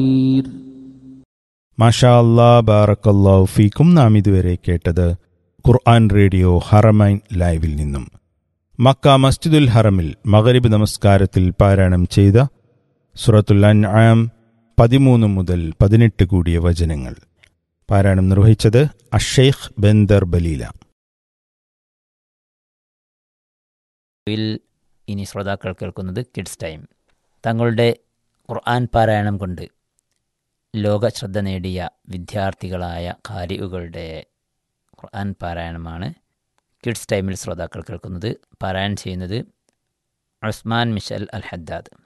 മാഷാ അല്ലാ ബാറക്കല്ലാഹു ഫീക്കും നാം ഇതുവരെ കേട്ടത് ഖുർആൻ റേഡിയോ ഹറമൈൻ ലൈവിൽ നിന്നും മക്ക മസ്ജിദുൽ ഹറമിൽ മഗരിബ് നമസ്കാരത്തിൽ പാരായണം ചെയ്ത സുറത്തുൽ അൻആം പതിമൂന്ന് മുതൽ പതിനെട്ട് കൂടിയ വചനങ്ങൾ പാരായണം നിർവഹിച്ചത് അഷെയ്ഖ് ബെന്ദർ ബലീല ിൽ ഇനി ശ്രോതാക്കൾ കേൾക്കുന്നത് കിഡ്സ് ടൈം തങ്ങളുടെ ഖുർആൻ പാരായണം കൊണ്ട് ലോക ശ്രദ്ധ നേടിയ വിദ്യാർത്ഥികളായ കാരികളുടെ ഖുർആൻ പാരായണമാണ് കിഡ്സ് ടൈമിൽ ശ്രോതാക്കൾ കേൾക്കുന്നത് പാരായണം ചെയ്യുന്നത് ഉസ്മാൻ മിഷൽ അൽ ഹദ്ദാദ്